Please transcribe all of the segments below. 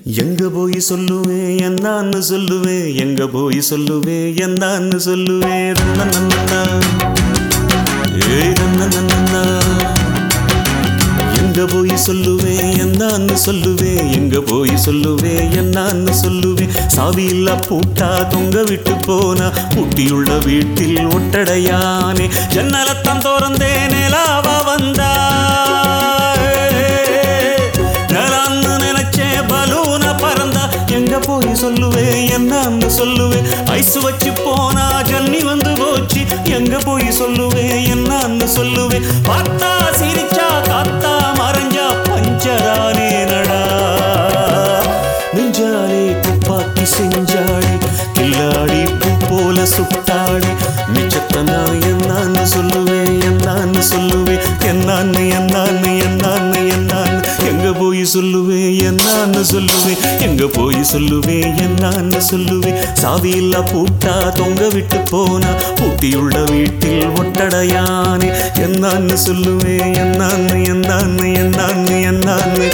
எங்க போய் சொல்லுவேன் என்னான்னு சொல்லுவேன் எங்க போய் சொல்லுவேன் என்னான்னு சொல்லுவேன் தன்னன்னன்னா. ஏய் தன்னன்னன்னா. எங்க போய் சொல்லுவேன் என்னான்னு சொல்லுவேன் எங்க போய் சொல்லுவேன் என்னான்னு சொல்லுவேன் சாவி இல்ல பூட்டா தொங்க விட்டு போனா பூட்டியுள்ள வீட்டில் ஒட்டடையானே ஜன்னலத்தான் திறந்தே நிலாவா வந்தா நலான்னு நினைச்சேன் பலூன பறந்தா எங்க போய் சொல்லுவேன் என்னன்னு சொல்லுவேன் ஐஸ் வச்சு போனா ஜன்னி வந்து போச்சு எங்க போய் சொல்லுவேன் என்னன்னு சொல்லுவேன் பார்த்தா சிரிச்சா காத்தா மறைஞ்சா பஞ்சரானே நடா நெஞ்சாலே துப்பாக்கி செஞ்சாடி கில்லாடி பூ போல சுட்டாடி மிச்சத்தை நான் என்னான்னு சொல்லுவேன் என்னான்னு சொல்லுவேன் என்னான்னு என்னான்னு என்னான்னு என்னான்னு எங்க போய் சொல்லுவேன் என்னான்னு சொல்லுவேன் எங்க போய் சொல்லுவேன் என்னான்னு சொல்லுவேன் சாவி இல்ல பூட்டா தொங்க விட்டு போனா பூட்டியுள்ள வீட்டில் ஒட்டடையானே என்னான்னு சொல்லுவேன் என்னான்னு என்னான்னு என்னான்னு என்னான்னு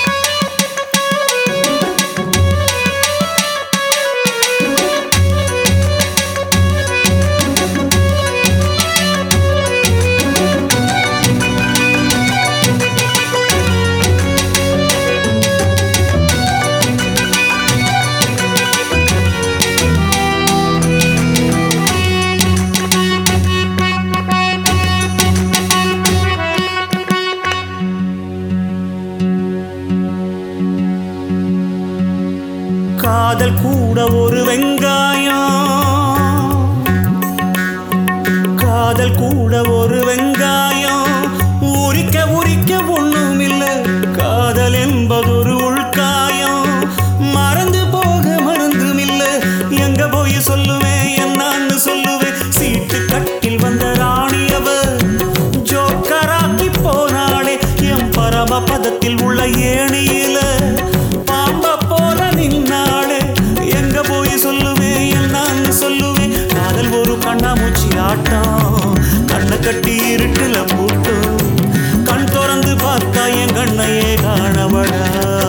காதல் கூட ஒரு வெங்காயம் காதல் கூட ஒரு வெங்காயம் உரிக்க உரிக்க ஒண்ணும் இல்ல காதல் என்பதொரு உள்காயம் மறந்து போக மறந்தும் இல்ல எங்க போய் சொல்லுவேன் என்னான்னு சொல்லுவேன் சீட்டு கட்டில் வந்த ராணியவ ஜோக்கராக்கி போனாளே என் பரம பதத்தில் உள்ள ஏணியில பாம்ப போல நின்னாளே எங்க போய் சொல்லுவேன் என்னான்னு சொல்லுவேன் காதல் ஒரு கண்ணாமூச்சி ஆட்டம் கண்ணை கட்டி இருட்டுல பூட்டும் கண் திறந்து பார்த்தா என் கண்ணையே காணவடா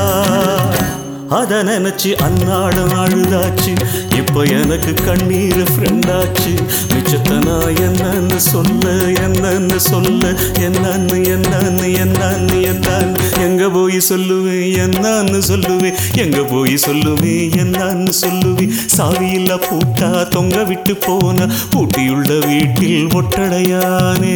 அத நினைச்சு அந்நாடும் அழுதாச்சு இப்ப எனக்கு கண்ணீர் ஃப்ரெண்டாச்சு மிச்சத்தை நான் என்னன்னு சொல்ல என்னன்னு சொல்ல என்னன்னு என்னன்னு என்னன்னு என்னன்னு எங்க போய் சொல்லுவேன் என்னன்னு சொல்லுவேன் எங்க போய் சொல்லுவேன் என்னன்னு சொல்லுவேன் சாவி இல்ல பூட்டா தொங்க விட்டு போன பூட்டியுள்ள வீட்டில் ஒட்டடையானே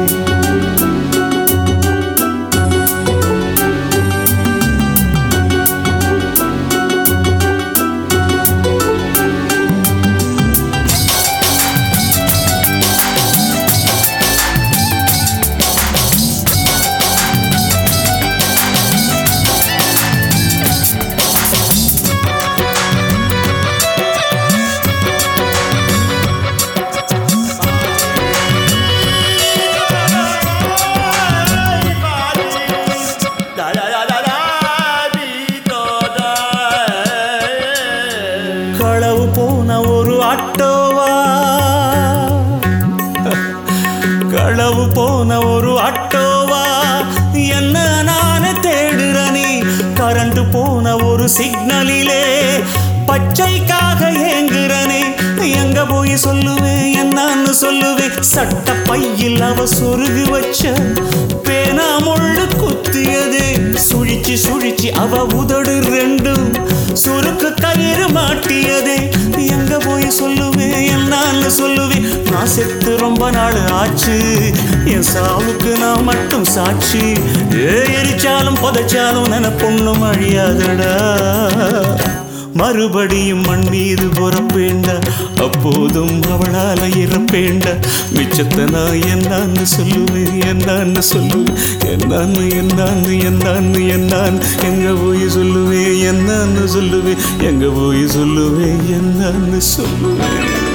களவு போன ஒரு ஆட்டோவா களவு போன ஒரு ஆட்டோவா என்ன நானே தேடுறனி கரண்ட் போன ஒரு சிக்னலிலே பச்சைக்காக ஏங்குறனே எங்க போய் சொல்லுவேன் என்னன்னு சொல்லுவேன் சட்ட பையில் அவ சொருகு வச்ச பேனா முள்ளு குத்தியது சுழிச்சு சுழிச்சு அவ உதடு ரெண்டும் சுருக்கு கயிறு மாட்டியதே எங்க போய் சொல்லுவேன் என்னன்னு சொல்லுவேன் நான் செத்து ரொம்ப நாள் ஆச்சு என் சாவுக்கு நான் மட்டும் சாட்சி ஏ எரிச்சாலும் புதைச்சாலும் நினைப்பொண்ணும் அழியாதடா மறுபடியும் மண் மீது பொறப்பேண்ட அப்போதும் அவளால இறப்பேண்ட மிச்சத்தை நான் என்னன்னு சொல்லுவேன் என்னன்னு சொல்லுவேன் என்னன்னு என்னன்னு என்னன்னு என்னன்னு எங்க போய் சொல்லுவேன் என்னன்னு சொல்லுவேன் எங்க போய் சொல்லுவேன் என்னன்னு சொல்லுவேன்